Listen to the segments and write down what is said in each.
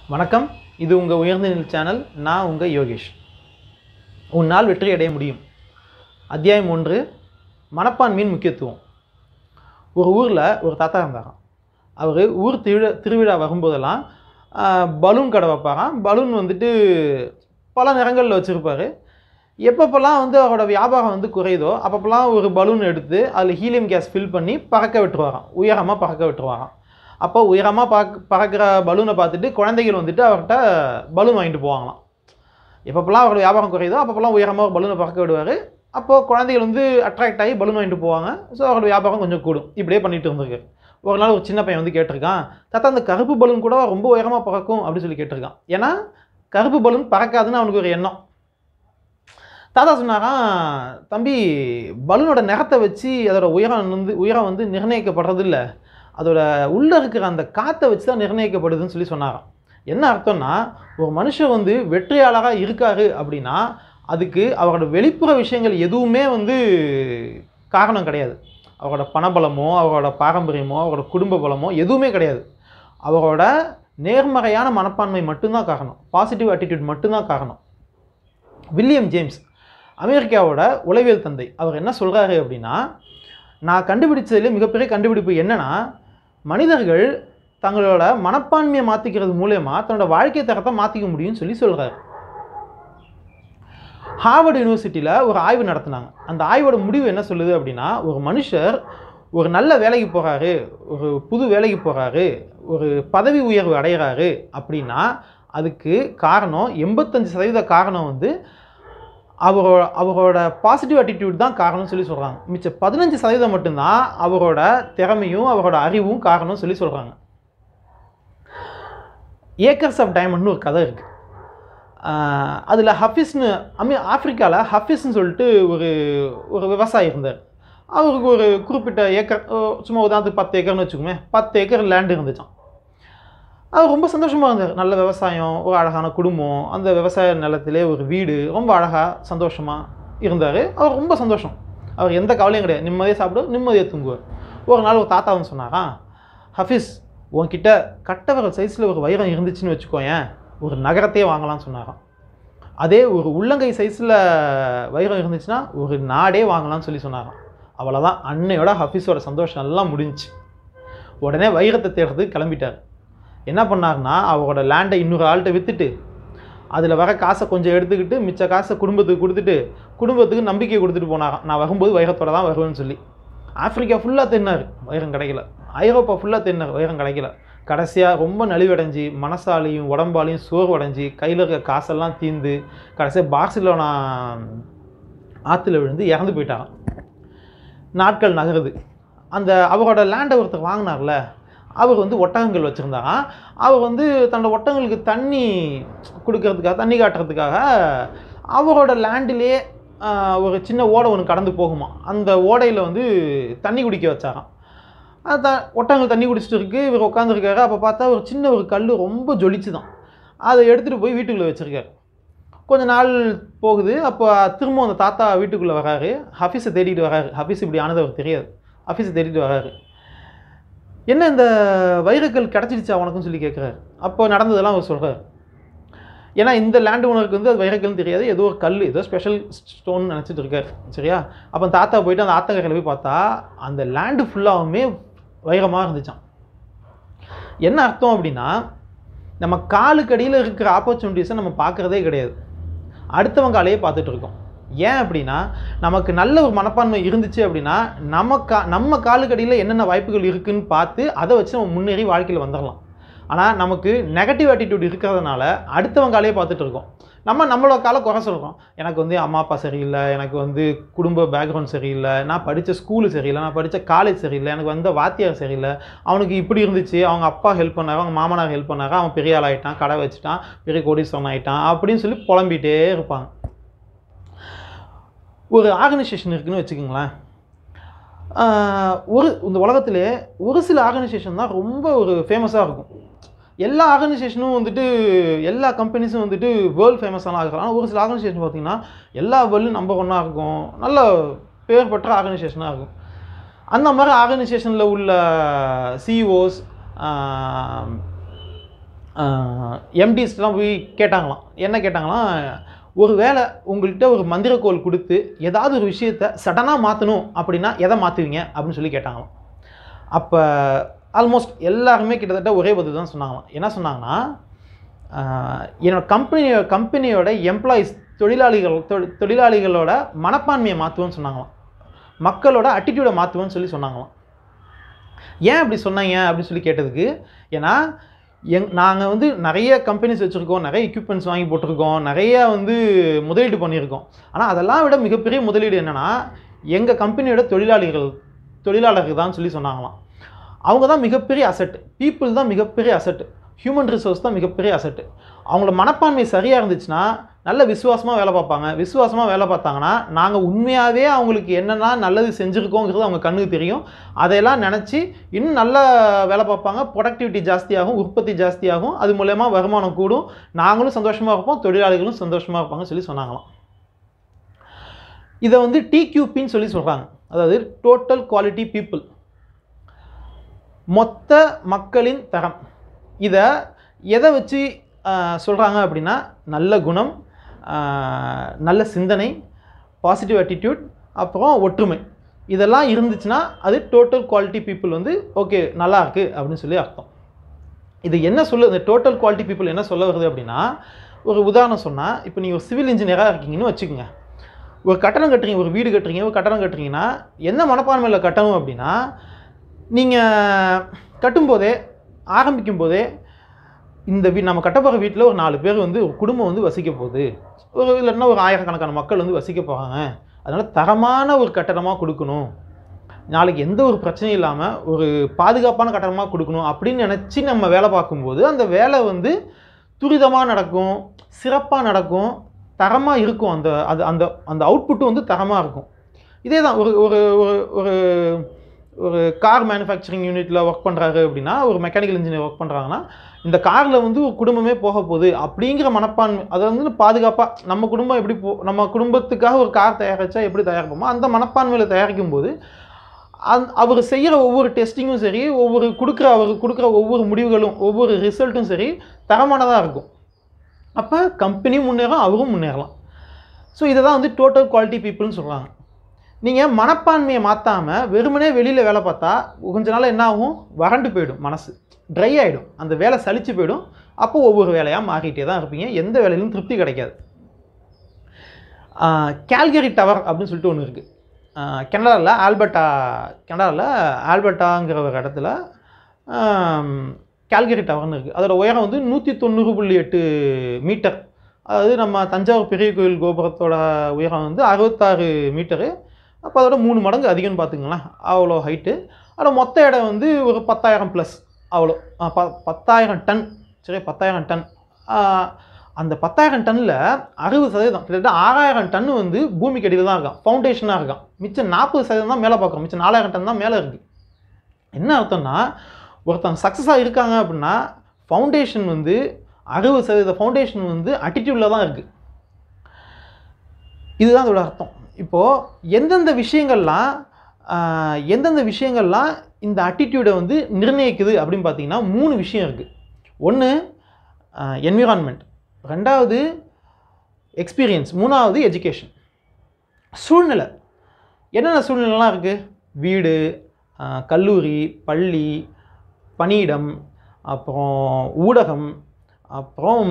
வணக்கம் இது உங்கள் உயர்ந்த நிலை சேனல் நான் உங்கள் யோகேஷ் உன்னால் வெற்றி அடைய முடியும் அத்தியாயம் ஒன்று மனப்பான்மையின் முக்கியத்துவம் ஒரு ஊரில் ஒரு தாத்தா இருந்தாராம் அவர் ஊர் திருவிழா திருவிழா வரும்போதெல்லாம் ஆஹ், பலூன் கடை வைப்பாராம் பலூன் வந்துட்டு பல நிறங்களில் வச்சுருப்பாரு எப்பப்பெல்லாம் வந்து அவரோட வியாபாரம் வந்து குறையுதோ அப்பப்பெல்லாம் ஒரு பலூன் எடுத்து அதில் ஹீலியம் கேஸ் ஃபில் பண்ணி பறக்க விட்டுருவாராம் உயரமாக பறக்க விட்டுருவாராம் அப்போ உயரமாக பறக்க பறக்கிற பலூனை பார்த்துட்டு குழந்தைகள் வந்துட்டு அவர்கிட்ட பலூன் வாங்கிட்டு போவாங்களாம் எப்பப்பெல்லாம் அவரோட வியாபாரம் குறையுதோ அப்பப்பெல்லாம் உயரமாக ஒரு பலூனை பறக்க விடுவார் அப்போது குழந்தைகள் வந்து அட்ராக்ட் ஆகி பலூன் வாங்கிட்டு போவாங்க ஸோ அவரோட வியாபாரம் கொஞ்சம் கூடும் இப்படியே பண்ணிட்டு இருந்திருக்கு ஒரு நாள் ஒரு சின்ன பையன் வந்து கேட்டிருக்கான் தாத்தா அந்த கருப்பு பலூன் கூட ரொம்ப உயரமாக பறக்கும் அப்படின்னு சொல்லி கேட்டிருக்கான் ஏன்னா கருப்பு பலூன் பறக்காதுன்னு அவனுக்கு ஒரு எண்ணம் தாத்தா சொன்னாராம் தம்பி பலூனோட நிறத்தை வச்சு அதோட உயரம் வந்து உயரம் வந்து நிர்ணயிக்கப்படுறது இல்லை அதோட உள்ளே இருக்கிற அந்த காற்றை வச்சு தான் நிர்ணயிக்கப்படுதுன்னு சொல்லி சொன்னாராம் என்ன அர்த்தம்னா ஒரு மனுஷன் வந்து வெற்றியாளராக இருக்காரு அப்படின்னா அதுக்கு அவரோட வெளிப்புற விஷயங்கள் எதுவுமே வந்து காரணம் கிடையாது அவரோட பணபலமோ அவரோட பாரம்பரியமோ அவரோட குடும்ப பலமோ எதுவுமே கிடையாது அவரோட நேர்மறையான மனப்பான்மை மட்டும்தான் காரணம் பாசிட்டிவ் attitude மட்டும்தான் காரணம் வில்லியம் ஜேம்ஸ் அமெரிக்காவோட உளவியல் தந்தை அவர் என்ன சொல்கிறாரு அப்படின்னா நான் கண்டுபிடிச்சதுலேயே மிகப்பெரிய கண்டுபிடிப்பு என்னன்னா மனிதர்கள் தங்களோட மனப்பான்மையை மாற்றிக்கிறது மூலயமா தன்னோட வாழ்க்கை தரத்தை மாற்றிக்க முடியும்னு சொல்லி சொல்கிறாரு ஹார்வர்டு யூனிவர்சிட்டியில் ஒரு ஆய்வு நடத்தினாங்க அந்த ஆய்வோட முடிவு என்ன சொல்லுது அப்படின்னா ஒரு மனுஷர் ஒரு நல்ல வேலைக்கு போகிறாரு ஒரு புது வேலைக்கு போகிறாரு ஒரு பதவி உயர்வு அடைகிறாரு அப்படின்னா அதுக்கு காரணம் எண்பத்தஞ்சு சதவீத காரணம் வந்து அவரோட அவரோட பாசிட்டிவ் attitude தான் காரணம்னு சொல்லி சொல்கிறாங்க மிச்சம் பதினஞ்சு சதவீதம் மட்டும்தான் அவரோட திறமையும் அவரோட அறிவும் காரணம்னு சொல்லி சொல்கிறாங்க ஏக்கர்ஸ் ஆஃப் டைமண்ட்னு ஒரு கதை இருக்குது அதில் ஹஃபிஸ்னு அமீ ஆப்பிரிக்காவில் ஹஃபிஸ்னு சொல்லிட்டு ஒரு ஒரு விவசாயி இருந்தார் அவருக்கு ஒரு குறிப்பிட்ட ஏக்கர் அஹ், சும்மா உதாரணத்துக்கு பத்து ஏக்கர்னு வச்சுக்கோமே பத்து ஏக்கர் லேண்டு இருந்துச்சான் அவர் ரொம்ப சந்தோஷமாக இருந்தார் நல்ல விவசாயம் ஒரு அழகான குடும்பம் அந்த விவசாய நிலத்திலே ஒரு வீடு ரொம்ப அழகாக சந்தோஷமாக இருந்தார் அவர் ரொம்ப சந்தோஷம் அவர் எந்த கவலையும் கிடையாது நிம்மதியாக சாப்பிடுவார் நிம்மதியாக தூங்குவார் ஒரு நாள் ஒரு தாத்தா வந்து சொன்னாராம் ஹஃபீஸ் உன்கிட்ட கட்டவரல் சைஸில் ஒரு வைரம் இருந்துச்சுன்னு வச்சுக்கோயேன் ஒரு நகரத்தையே வாங்கலாம்னு சொன்னாராம் அதே ஒரு உள்ளங்கை சைஸில் வைரம் இருந்துச்சுன்னா ஒரு நாடே வாங்கலாம்னு சொல்லி சொன்னாராம் அவ்வளோதான் அன்னையோட ஹஃபீஸோட சந்தோஷம் எல்லாம் முடிஞ்சுச்சு உடனே வைரத்தை தேடுறதுக்கு கிளம்பிட்டார் என்ன பண்ணாருன்னா அவரோட லேண்டை இன்னொரு ஆள்கிட்ட விற்றுட்டு அதில் வர காசை கொஞ்சம் எடுத்துக்கிட்டு மிச்ச காசை குடும்பத்துக்கு கொடுத்துட்டு குடும்பத்துக்கு நம்பிக்கை கொடுத்துட்டு போனாராம் நான் வரும்போது வைரத்தோட தான் வருவேன்னு சொல்லி ஆப்பிரிக்கா ஃபுல்லாக தின்னார் வைரம் கிடைக்கல ஐரோப்பா ஃபுல்லாக தின்னார் வைரம் கிடைக்கல கடைசியாக ரொம்ப நலிவடைஞ்சு மனசாலையும் உடம்பாலையும் சோர்வடைஞ்சு கையில் இருக்க காசெல்லாம் தீந்து கடைசியாக பார்சிலோனா ஆற்றுல விழுந்து இறந்து போயிட்டாராம் நாட்கள் நகருது அந்த அவரோட லேண்டை ஒருத்தர் வாங்கினார்ல அவர் வந்து ஒட்டகங்கள் வச்சுருந்தாராம் அவர் வந்து தன்னோட ஒட்டகங்களுக்கு தண்ணி கொடுக்கறதுக்காக தண்ணி காட்டுறதுக்காக அவரோட லேண்டிலே ஒரு சின்ன ஓடை ஒன்று கடந்து போகுமா அந்த ஓடையில் வந்து தண்ணி குடிக்க வச்சாராம் அது த ஒட்டகங்கள் தண்ணி குடிச்சிட்டு இருக்கு இவர் உட்காந்துருக்காரு அப்போ பார்த்தா ஒரு சின்ன ஒரு கல் ரொம்ப ஜொலிச்சு தான் அதை எடுத்துகிட்டு போய் வீட்டுக்குள்ளே வச்சுருக்காரு கொஞ்ச நாள் போகுது அப்போ திரும்ப அந்த தாத்தா வீட்டுக்குள்ளே வராரு ஹஃபீஸை தேடிட்டு வராரு ஹஃபீஸ் இப்படி ஆனது அவருக்கு தெரியாது ஹஃபீஸை தேடிட்டு வராரு என்ன இந்த வைரக்கல் கிடச்சிடுச்சா உனக்குன்னு சொல்லி கேட்குறாரு அப்போ நடந்ததெல்லாம் அவர் சொல்கிறார் ஏன்னா இந்த லேண்ட் ஓனருக்கு வந்து அது வைரக்கல்னு தெரியாது ஏதோ ஒரு கல் ஏதோ ஸ்பெஷல் ஸ்டோன் நினச்சிட்டு இருக்காரு சரியா அப்போ தாத்தா போயிட்டு அந்த ஆத்தங்கரையில் போய் பார்த்தா அந்த லேண்டு ஃபுல்லாகவுமே வைரமாக இருந்துச்சான் என்ன அர்த்தம் அப்படின்னா நம்ம காலுக்கு அடியில் இருக்கிற ஆப்பர்ச்சுனிட்டிஸை நம்ம பார்க்குறதே கிடையாது அடுத்தவங்க காலையே பார்த்துட்டு இருக்கோம் ஏன் அப்படின்னா நமக்கு நல்ல ஒரு மனப்பான்மை இருந்துச்சு அப்படின்னா நம்ம கா நம்ம காலுக்கு அடியில் என்னென்ன வாய்ப்புகள் இருக்குன்னு பார்த்து அதை வச்சு நம்ம முன்னேறி வாழ்க்கையில் வந்துடலாம் ஆனால் நமக்கு நெகட்டிவ் attitude இருக்கிறதுனால அடுத்தவங்க காலையே பார்த்துட்டு இருக்கோம் நம்ம நம்மளோட காலை குறை சொல்கிறோம் எனக்கு வந்து அம்மா அப்பா சரியில்லை எனக்கு வந்து குடும்ப பேக்ரவுண்ட் சரியில்லை நான் படித்த ஸ்கூலு சரியில்லை நான் படித்த காலேஜ் சரியில்லை எனக்கு வந்த வாத்தியார் சரியில்லை அவனுக்கு இப்படி இருந்துச்சு அவங்க அப்பா ஹெல்ப் பண்ணாங்க அவங்க மாமனார் ஹெல்ப் பண்ணாங்க அவன் பெரிய ஆள் ஆகிட்டான் கடை வச்சுட்டான் பெரிய கோடீஸ்வரன் ஆகிட்டான் அப்படின்னு சொல்லி புலம்பிகிட்டே இருப்பாங்க ஒரு ஆர்கனைசேஷன் இருக்குன்னு வச்சுக்கோங்களேன் ஆஹ் ஒரு இந்த உலகத்திலே ஒரு சில ஆர்கனைசேஷன் தான் ரொம்ப ஒரு ஃபேமஸாக இருக்கும் எல்லா ஆர்கனைசேஷனும் வந்துட்டு எல்லா கம்பெனிஸும் வந்துட்டு வேர்ல்டு ஃபேமஸான ஆகலாம் ஆனால் ஒரு சில ஆர்கனைசேஷன் பார்த்தீங்கன்னா எல்லா வேர்ல்டும் நம்பர் ஒன்னாக இருக்கும் நல்ல பேர் பெற்ற ஆர்கனைசேஷனாக இருக்கும் அந்த மாதிரி ஆர்கனைசேஷனில் உள்ள சிஇஓஸ் எம்டிஸ்லாம் போய் கேட்டாங்களாம் என்ன கேட்டாங்களாம் ஒரு வேளை உங்கள்கிட்ட ஒரு மந்திரக்கோல் கொடுத்து ஏதாவது ஒரு விஷயத்த சடனாக மாற்றணும் அப்படின்னா எதை மாற்றுவீங்க அப்படின்னு சொல்லி கேட்டாங்களாம் அப்போ ஆல்மோஸ்ட் எல்லாருமே கிட்டத்தட்ட ஒரே பதில் தான் சொன்னாங்களாம் என்ன சொன்னாங்கன்னா ஆஹ், என்னோட கம்பெனி கம்பெனியோட எம்ப்ளாயீஸ் தொழிலாளிகள் தொ- தொழிலாளிகளோட மனப்பான்மையை மாற்றுவோன்னு சொன்னாங்களாம் மக்களோட அட்டிடியூடை மாற்றுவோன்னு சொல்லி சொன்னாங்களாம் ஏன் அப்படி சொன்னாங்க அப்படின்னு சொல்லி கேட்டதுக்கு ஏன்னா எங் நாங்கள் வந்து நிறைய கம்பெனிஸ் வச்சுருக்கோம் நிறைய எக்யூப்மெண்ட்ஸ் வாங்கி போட்டிருக்கோம் நிறைய வந்து முதலீடு பண்ணியிருக்கோம் ஆனால் அதெல்லாம் விட மிகப்பெரிய முதலீடு என்னென்னா எங்கள் கம்பெனியோட தொழிலாளிகள் தொழிலாளர்கள் தான் சொல்லி சொன்னாங்களாம் அவங்க தான் மிகப்பெரிய அசட் பீப்புள் தான் மிகப்பெரிய அசட் ஹியூமன் ரிசோர்ஸ் தான் மிகப்பெரிய அசட் அவங்களோட மனப்பான்மை சரியாக இருந்துச்சுன்னா நல்ல விசுவாசமாக வேலை பார்ப்பாங்க விசுவாசமாக வேலை பார்த்தாங்கன்னா நாங்கள் உண்மையாகவே அவங்களுக்கு என்னென்ன நல்லது செஞ்சுருக்கோங்கிறது அவங்க கண்ணுக்கு தெரியும் அதையெல்லாம் நினச்சி இன்னும் நல்ல வேலை பார்ப்பாங்க ப்ரொடக்டிவிட்டி ஜாஸ்தியாகும் உற்பத்தி ஜாஸ்தியாகும் அது மூலயமா வருமானம் கூடும் நாங்களும் சந்தோஷமாக இருப்போம் தொழிலாளிகளும் சந்தோஷமாக இருப்பாங்கன்னு சொல்லி சொன்னாங்களாம் இதை வந்து டிக்யூபின்னு சொல்லி சொல்கிறாங்க அதாவது டோட்டல் குவாலிட்டி பீப்புள் மொத்த மக்களின் தரம் இதை எதை வச்சு சொல்கிறாங்க அப்படின்னா நல்ல குணம் ஆஹ், நல்ல சிந்தனை பாசிட்டிவ் attitude அப்புறம் ஒற்றுமை இதெல்லாம் இருந்துச்சுன்னா அது டோட்டல் குவாலிட்டி பீப்புள் வந்து ஓகே நல்லா இருக்கு அப்படின்னு சொல்லி அர்த்தம் இது என்ன சொல்ல இந்த டோட்டல் குவாலிட்டி பீப்புள் என்ன சொல்ல வருது அப்படின்னா ஒரு உதாரணம் சொன்னால் இப்போ நீங்கள் ஒரு சிவில் இன்ஜினியராக இருக்கீங்கன்னு வச்சுக்கோங்க ஒரு கட்டடம் கட்டுறீங்க ஒரு வீடு கட்டுறீங்க ஒரு கட்டடம் கட்டுறீங்கன்னா என்ன மனப்பான்மையில் கட்டணும் அப்படின்னா நீங்கள் கட்டும்போதே ஆரம்பிக்கும் போதே இந்த வீ நம்ம கட்டப்போகிற வீட்டில் ஒரு நாலு பேர் வந்து ஒரு குடும்பம் வந்து வசிக்க போகுது ஒரு இல்லைன்னா ஒரு ஆயிரக்கணக்கான மக்கள் வந்து வசிக்க போகிறாங்க அதனால் தரமான ஒரு கட்டடமாக கொடுக்கணும் நாளைக்கு எந்த ஒரு பிரச்சனையும் இல்லாமல் ஒரு பாதுகாப்பான கட்டடமாக கொடுக்கணும் அப்படின்னு நினச்சி நம்ம வேலை பார்க்கும்போது அந்த வேலை வந்து துரிதமாக நடக்கும் சிறப்பாக நடக்கும் தரமாக இருக்கும் அந்த அது அந்த அந்த அவுட்புட்டு வந்து தரமாக இருக்கும் இதே தான் ஒரு ஒரு ஒரு ஒரு ஒரு கார் மேனுஃபேக்சரிங் யூனிட்டில் ஒர்க் பண்ணுறாரு அப்படின்னா ஒரு மெக்கானிக்கல் இன்ஜினியர் ஒர்க் பண்ணுறாங்கன்னா இந்த காரில் வந்து ஒரு குடும்பமே போக போகுது அப்படிங்கிற மனப்பான்மை அதை வந்து பாதுகாப்பாக நம்ம குடும்பம் எப்படி போ நம்ம குடும்பத்துக்காக ஒரு கார் தயாரித்தா எப்படி தயாரிப்போமோ அந்த மனப்பான்மையில் தயாரிக்கும் போது அந் அவர் செய்கிற ஒவ்வொரு டெஸ்டிங்கும் சரி ஒவ்வொரு கொடுக்குற அவர் கொடுக்குற ஒவ்வொரு முடிவுகளும் ஒவ்வொரு ரிசல்ட்டும் சரி தரமானதாக இருக்கும் அப்போ கம்பெனியும் முன்னேறும் அவரும் முன்னேறலாம் ஸோ இதை தான் வந்து டோட்டல் குவாலிட்டி பீப்புள்னு சொல்கிறாங்க நீங்கள் மனப்பான்மையை மாற்றாமல் வெறுமனே வெளியில் வேலை பார்த்தா கொஞ்ச நாள் என்ன ஆகும் வறண்டு போயிடும் மனசு ட்ரை ஆகிடும் அந்த வேலை சலிச்சு போயிடும் அப்போ ஒவ்வொரு வேலையாக மாறிட்டே தான் இருப்பீங்க எந்த வேலையிலும் திருப்தி கிடைக்காது கேல்கரி டவர் அப்படின்னு சொல்லிட்டு ஒன்று இருக்குது கனடாவில் ஆல்பர்ட்டா கனடாவில் ஆல்பர்ட்டாங்கிற ஒரு இடத்துல கேல்கரி டவர்னு இருக்குது அதோட உயரம் வந்து நூற்றி தொண்ணூறு புள்ளி எட்டு மீட்டர் அதாவது நம்ம தஞ்சாவூர் பெரிய கோயில் கோபுரத்தோட உயரம் வந்து அறுபத்தாறு மீட்டரு அப்போ அதோட மூணு மடங்கு அதிகம்னு பார்த்துங்களேன் அவ்வளோ ஹைட்டு அதோட மொத்த இடம் வந்து ஒரு பத்தாயிரம் ப்ளஸ் அவ்வளோ ஆ, ப பத்தாயிரம் டன் சரி பத்தாயிரம் டன் ஆ, அந்த பத்தாயிரம் டன்னில் அறுபது சதவீதம் கிட்டத்தட்ட ஆறாயிரம் டன் வந்து பூமிக்கு அடியில் தான் இருக்கான் ஃபவுண்டேஷனாக இருக்கான் மிச்சம் நாற்பது சதவீதம் தான் மேலே பார்க்குறோம் மிச்சம் நாலாயிரம் டன் தான் மேலே இருக்குது என்ன அர்த்தம்னா ஒருத்தவங்க சக்ஸஸாக இருக்காங்க அப்படின்னா ஃபவுண்டேஷன் வந்து அறுபது சதவீத ஃபவுண்டேஷன் வந்து அட்டிடியூடில் தான் இருக்குது இதுதான் அதோட அர்த்தம் இப்போது எந்தெந்த விஷயங்கள்லாம் ஆஹ், எந்தெந்த விஷயங்கள்லாம் இந்த அட்டிடியூடை வந்து நிர்ணயிக்குது அப்படின்னு பார்த்தீங்கன்னா மூணு விஷயம் இருக்குது ஒன்று என்விரான்மெண்ட் ரெண்டாவது எக்ஸ்பீரியன்ஸ் மூணாவது எஜுகேஷன் சூழ்நிலை என்னென்ன சூழ்நிலைலாம் இருக்குது வீடு ஆஹ், கல்லூரி பள்ளி பணியிடம் அப்புறம் ஊடகம் அப்புறம்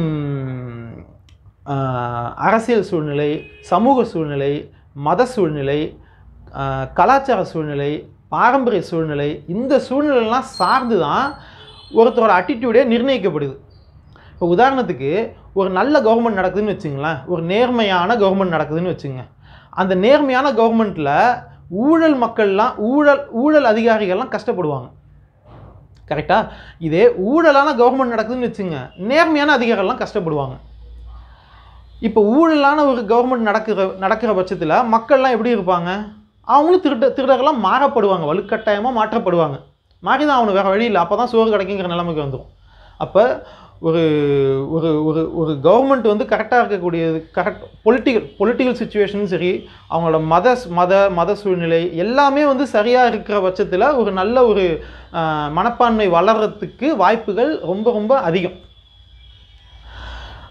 ஆஹ், அரசியல் சூழ்நிலை சமூக சூழ்நிலை மத சூழ்நிலை ஆஹ், கலாச்சார சூழ்நிலை பாரம்பரிய சூழ்நிலை இந்த சூழ்நிலைலாம் சார்ந்து தான் ஒருத்தரோட அட்டிடியூடே நிர்ணயிக்கப்படுது இப்போ உதாரணத்துக்கு ஒரு நல்ல கவர்மெண்ட் நடக்குதுன்னு வச்சுங்களேன் ஒரு நேர்மையான கவர்மெண்ட் நடக்குதுன்னு வச்சுங்க அந்த நேர்மையான கவர்மெண்ட்டில் ஊழல் மக்கள்லாம் ஊழல் ஊழல் அதிகாரிகள்லாம் கஷ்டப்படுவாங்க கரெக்டா இதே ஊழலான கவர்மெண்ட் நடக்குதுன்னு வச்சுங்க நேர்மையான அதிகாரிகள்லாம் கஷ்டப்படுவாங்க இப்போ ஊழலான ஒரு கவர்மெண்ட் நடக்கிற நடக்கிற பட்சத்தில் மக்கள்லாம் எப்படி இருப்பாங்க அவங்களும் திருட திருடர்கள்லாம் மாறப்படுவாங்க வலுக்கட்டாயமாக மாற்றப்படுவாங்க மாறி தான் அவனுக்கு வேறு வழி இல்லை அப்போ தான் சோறு கிடைக்குங்கிற நிலைமைக்கு வந்துடும் அப்போ ஒரு ஒரு ஒரு ஒரு கவர்மெண்ட் வந்து கரெக்டாக இருக்கக்கூடியது கரெக்ட் பொலிட்டிக்கல் பொலிட்டிக்கல் சுச்சுவேஷனும் சரி அவங்களோட மத மத மத சூழ்நிலை எல்லாமே வந்து சரியாக இருக்கிற பட்சத்தில் ஒரு நல்ல ஒரு ஆஹ், மனப்பான்மை வளர்கிறதுக்கு வாய்ப்புகள் ரொம்ப ரொம்ப அதிகம்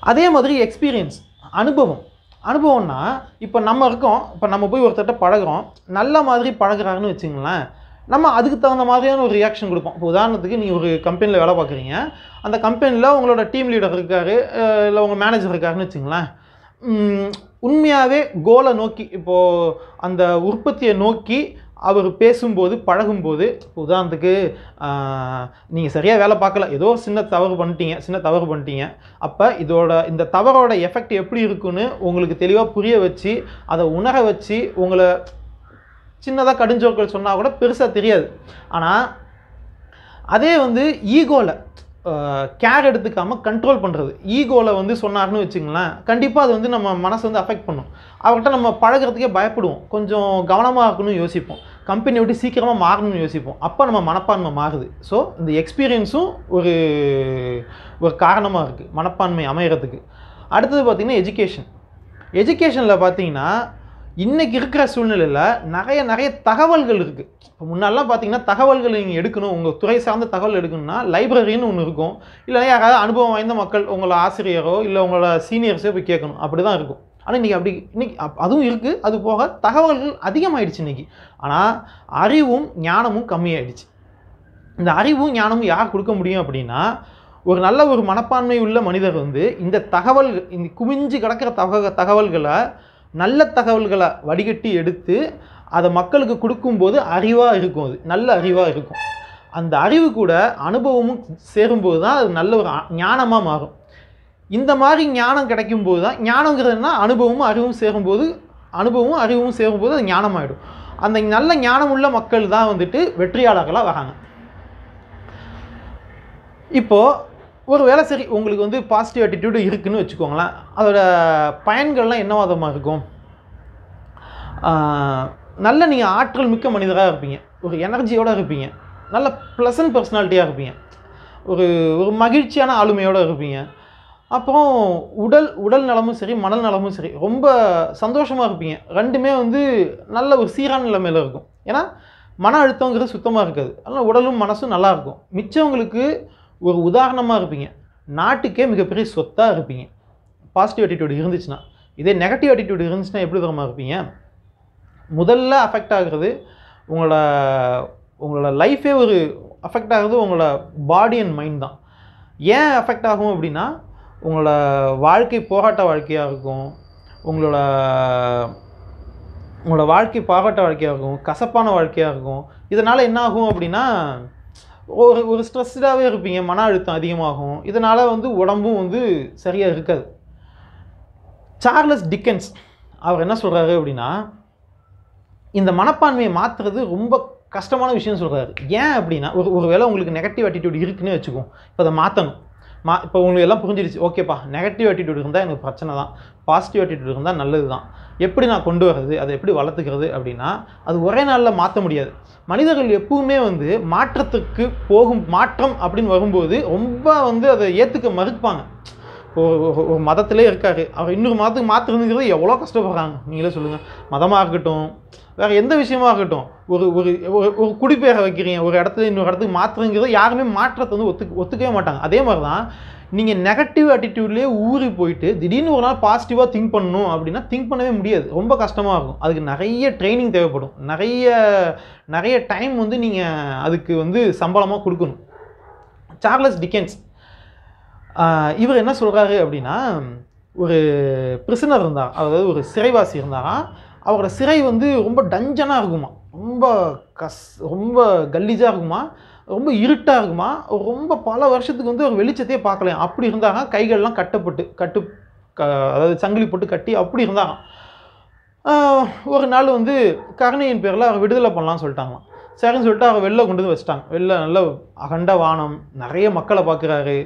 அதே மாதிரி எக்ஸ்பீரியன்ஸ் அனுபவம் அனுபவம்னா இப்போ நம்ம இருக்கோம் இப்போ நம்ம போய் ஒருத்தர்கிட்ட பழகுறோம் நல்ல மாதிரி பழகுறாருன்னு வச்சுங்களேன் நம்ம அதுக்கு தகுந்த மாதிரியான ஒரு ரியாக்ஷன் கொடுப்போம் இப்போ உதாரணத்துக்கு நீங்கள் ஒரு கம்பெனியில் வேலை பார்க்குறீங்க அந்த கம்பெனியில் உங்களோட டீம் லீடர் இருக்காரு இல்லை உங்கள் மேனேஜர் இருக்காருன்னு வச்சுங்களேன் உம், உண்மையாகவே கோலை நோக்கி இப்போது அந்த உற்பத்தியை நோக்கி அவர் பேசும்போது பழகும்போது இப்போ உதாரணத்துக்கு நீங்கள் சரியாக வேலை பார்க்கல ஏதோ சின்ன தவறு பண்ணிட்டீங்க சின்ன தவறு பண்ணிட்டீங்க அப்போ இதோட இந்த தவறோட எஃபெக்ட் எப்படி இருக்குன்னு உங்களுக்கு தெளிவாக புரிய வச்சு அதை உணர வச்சு உங்களை சின்னதாக கடுஞ்சொற்கள் சொன்னால் கூட பெருசாக தெரியாது ஆனால் அதே வந்து ஈகோவில் கேர் எடுத்துக்காமல் கண்ட்ரோல் பண்ணுறது ஈகோவில் வந்து சொன்னார்னு வச்சுங்களேன் கண்டிப்பாக அது வந்து நம்ம மனசை வந்து அஃபெக்ட் பண்ணும் அவர்கிட்ட நம்ம பழகுறதுக்கே பயப்படுவோம் கொஞ்சம் கவனமாக இருக்கணும்னு யோசிப்போம் கம்பெனி விட்டு சீக்கிரமாக மாறணும்னு யோசிப்போம் அப்போ நம்ம மனப்பான்மை மாறுது ஸோ இந்த எக்ஸ்பீரியன்ஸும் ஒரு ஒரு காரணமாக இருக்குது மனப்பான்மை அமையறதுக்கு அடுத்தது பார்த்திங்கன்னா எஜுகேஷன் எஜுகேஷனில் பார்த்தீங்கன்னா இன்றைக்கி இருக்கிற சூழ்நிலையில் நிறைய நிறைய தகவல்கள் இருக்குது இப்போ முன்னாடிலாம் பார்த்தீங்கன்னா தகவல்கள் நீங்கள் எடுக்கணும் உங்கள் துறை சார்ந்த தகவல் எடுக்கணும்னா லைப்ரரின்னு ஒன்று இருக்கும் இல்லைன்னா யாராவது அனுபவம் வாய்ந்த மக்கள் உங்களோட ஆசிரியரோ இல்லை உங்களோட சீனியர்ஸோ போய் கேட்கணும் அப்படி தான் இருக்கும் ஆனால் இன்றைக்கி அப்படி இன்னைக்கு அப்- அதுவும் இருக்குது அது போக தகவல்கள் அதிகமாயிடுச்சு இன்றைக்கி ஆனால் அறிவும் ஞானமும் கம்மியாயிடுச்சு இந்த அறிவும் ஞானமும் யார் கொடுக்க முடியும் அப்படின்னா ஒரு நல்ல ஒரு மனப்பான்மை உள்ள மனிதர் வந்து இந்த தகவல் இந்த குவிஞ்சு கிடக்கிற தக தகவல்களை நல்ல தகவல்களை வடிகட்டி எடுத்து அதை மக்களுக்கு கொடுக்கும்போது அறிவாக இருக்கும் அது நல்ல அறிவாக இருக்கும் அந்த அறிவு கூட அனுபவமும் சேரும்போது தான் அது நல்ல ஒரு ஞானமாக மாறும் இந்த மாதிரி ஞானம் கிடைக்கும்போது தான் ஞானங்கிறதுனா அனுபவமும் அறிவும் சேரும்போது அனுபவமும் அறிவும் சேரும்போது அது ஞானமாயிடும் அந்த நல்ல ஞானம் உள்ள மக்கள் தான் வந்துட்டு வெற்றியாளர்களாக வராங்க இப்போது ஒரு வேளை சரி உங்களுக்கு வந்து பாசிட்டிவ் attitude இருக்குன்னு வச்சுக்கோங்களேன் அதோட பயன்கள்லாம் என்ன விதமாக இருக்கும் ஆஹ், நல்ல நீங்கள் ஆற்றல் மிக்க மனிதராக இருப்பீங்க ஒரு எனர்ஜியோடு இருப்பீங்க நல்ல ப்ளசன்ட் பர்சனாலிட்டியாக இருப்பீங்க ஒரு ஒரு மகிழ்ச்சியான ஆளுமையோடு இருப்பீங்க அப்புறம் உடல் உடல் நலமும் சரி மனல் நலமும் சரி ரொம்ப சந்தோஷமாக இருப்பீங்க ரெண்டுமே வந்து நல்ல ஒரு சீரான நிலைமையில் இருக்கும் ஏன்னா மன அழுத்தங்கிறது சுத்தமாக இருக்காது அதனால் உடலும் மனசும் நல்லா இருக்கும் மிச்சவங்களுக்கு ஒரு உதாரணமாக இருப்பீங்க நாட்டுக்கே மிகப்பெரிய சொத்தாக இருப்பீங்க பாசிட்டிவ் attitude இருந்துச்சுன்னா இதே நெகட்டிவ் attitude இருந்துச்சுன்னா எப்படி தரமாக இருப்பீங்க முதல்ல அஃபெக்ட் ஆகுறது உங்களோட உங்களோட லைஃபே ஒரு அஃபெக்ட் ஆகுறது உங்களோட பாடி அண்ட் மைண்ட் தான் ஏன் அஃபெக்ட் ஆகும் அப்படின்னா உங்களோட வாழ்க்கை போராட்ட வாழ்க்கையாக இருக்கும் உங்களோட உங்களோட வாழ்க்கை போராட்ட வாழ்க்கையாக இருக்கும் கசப்பான வாழ்க்கையாக இருக்கும் இதனால் என்ன ஆகும் அப்படின்னா ஒரு ஒரு ஸ்ட்ரெஸ்டாகவே இருப்பீங்க மன அழுத்தம் அதிகமாகும் இதனால் வந்து உடம்பும் வந்து சரியாக இருக்காது சார்லஸ் டிக்கன்ஸ் அவர் என்ன சொல்கிறாரு அப்படின்னா இந்த மனப்பான்மையை மாற்றுறது ரொம்ப கஷ்டமான விஷயம் சொல்கிறாரு ஏன் அப்படின்னா ஒரு ஒரு வேளை உங்களுக்கு நெகட்டிவ் attitude இருக்குன்னு வச்சுக்கோம் இப்போ அதை மாற்றணும் மா இப்போ உங்களுக்கு எல்லாம் புரிஞ்சிருச்சு ஓகேப்பா நெகட்டிவ் attitude இருந்தால் எனக்கு பிரச்சனை தான் பாசிட்டிவ் attitude இருந்தால் நல்லது தான் எப்படி நான் கொண்டு வர்றது அதை எப்படி வளர்த்துக்கிறது அப்படின்னா அது ஒரே நாளில் மாற்ற முடியாது மனிதர்கள் எப்பவுமே வந்து மாற்றத்துக்கு போகும் மாற்றம் அப்படின்னு வரும்போது ரொம்ப வந்து அதை ஏற்றுக்க மறுப்பாங்க ஒரு ஒரு- ஒரு மதத்திலே இருக்காரு அவர் இன்னொரு மதத்துக்கு மாற்றுறதுங்கிறது எவ்வளோ கஷ்டப்படுறாங்க நீங்களே சொல்லுங்கள் மதமாக இருக்கட்டும் வேறு எந்த விஷயமா இருக்கட்டும் ஒரு ஒரு ஒரு ஒரு குடிப்பெயரை வைக்கிறீங்க ஒரு இடத்துல இன்னொரு இடத்துக்கு மாற்றுறதுங்கிறது யாருமே மாற்றத்தை வந்து ஒத்துக்க ஒத்துக்கவே மாட்டாங்க அதே மாதிரி தான் நீங்கள் நெகட்டிவ் attitudeலேயே ஊறி போயிட்டு திடீர்னு ஒரு நாள் பாசிட்டிவாக திங்க் பண்ணணும் அப்படின்னா திங்க் பண்ணவே முடியாது ரொம்ப கஷ்டமாக இருக்கும் அதுக்கு நிறைய ட்ரைனிங் தேவைப்படும் நிறைய நிறைய டைம் வந்து நீங்கள் அதுக்கு வந்து சம்பளமாக கொடுக்கணும் சார்லஸ் டிக்கன்ஸ் ஆஹ் இவர் என்ன சொல்கிறாரு அப்படின்னா ஒரு பிரிசனர் இருந்தார் அதாவது ஒரு சிறைவாசி இருந்தாராம் அவரோட சிறை வந்து ரொம்ப டஞ்சனாக இருக்குமா ரொம்ப கஸ் ரொம்ப கல்லீஜாக இருக்குமா ரொம்ப இருட்டாக இருக்குமா ரொம்ப பல வருஷத்துக்கு வந்து ஒரு வெளிச்சத்தையே பார்க்கலையாம் அப்படி இருந்தாங்க கைகள்லாம் கட்டப்பட்டு கட்டு க அதாவது சங்கிலி போட்டு கட்டி அப்படி இருந்தாராம் ஆஹ் ஒரு நாள் வந்து கருணையின் பேரில் அவர் விடுதலை பண்ணலாம்னு சொல்லிட்டாங்களாம் சரின்னு சொல்லிட்டு அவர் வெளில கொண்டு வந்து வச்சிட்டாங்க வெளில நல்ல அகண்ட வானம் நிறைய மக்களை பார்க்குறாரு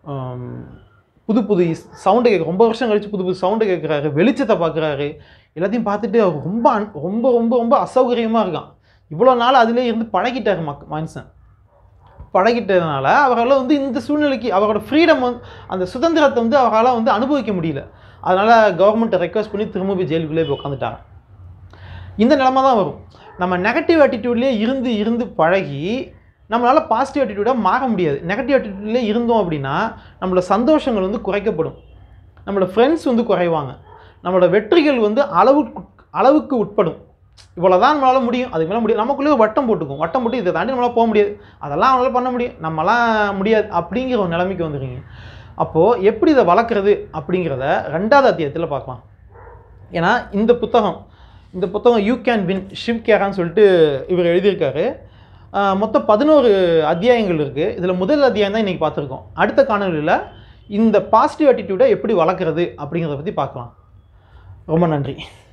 புது புது சவுண்டு கேட்க ரொம்ப வருஷம் கழிச்சு புது புது சவுண்டு கேட்குறாரு வெளிச்சத்தை பார்க்குறாரு எல்லாத்தையும் பார்த்துட்டு அவர் ரொம்ப அன்- ரொம்ப ரொம்ப ரொம்ப அசௌகரியமாக இருக்கான் இவ்வளோ நாள் அதிலே இருந்து பழகிட்டார் மக் மனுஷன் பழகிட்டதுனால அவரால் வந்து இந்த சூழ்நிலைக்கு அவரோட ஃப்ரீடம் வந்து அந்த சுதந்திரத்தை வந்து அவரால் வந்து அனுபவிக்க முடியல அதனால் கவர்மெண்ட்டை ரெக்வஸ்ட் பண்ணி திரும்ப போய் ஜெயிலுக்குள்ளே போய் உட்காந்துட்டாங்க இந்த நிலமை தான் வரும் நம்ம நெகட்டிவ் attitudeலேயே இருந்து இருந்து பழகி நம்மளால் பாசிட்டிவ் attitude-ஆ மாற முடியாது நெகட்டிவ் attitude-லேயே இருந்தோம் அப்படின்னா நம்மளோட சந்தோஷங்கள் வந்து குறைக்கப்படும் நம்மளோட ஃப்ரெண்ட்ஸ் வந்து குறைவாங்க நம்மளோட வெற்றிகள் வந்து அளவுக்கு அளவுக்கு உட்படும் இவ்வளோ தான் நம்மளால முடியும் அதுக்கு மேலே முடியும் நமக்குள்ளே ஒரு வட்டம் போட்டுக்கும் வட்டம் போட்டு இதை தாண்டி நம்மளால போக முடியாது அதெல்லாம் அவங்களால பண்ண முடியும் நம்மலாம் முடியாது அப்படிங்கிற ஒரு நிலைமைக்கு வந்துருங்க அப்போது எப்படி இதை வளர்க்குறது அப்படிங்கிறத ரெண்டாவது அத்தியாயத்தில் பார்க்கலாம் ஏன்னா இந்த புத்தகம் இந்த புத்தகம் யூ கேன் வின் ஷிவ் கேரான்னு சொல்லிட்டு இவர் எழுதியிருக்காரு ஆஹ் மொத்தம் பதினோரு அத்தியாயங்கள் இருக்குது இதில் முதல் அத்தியாயம் தான் இன்றைக்கி பார்த்துருக்கோம் அடுத்த காணொலியில் இந்த பாசிட்டிவ் ஆட்டிடியூடை எப்படி வளர்க்குறது அப்படிங்கிறத பற்றி பார்க்கலாம் ரொம்ப நன்றி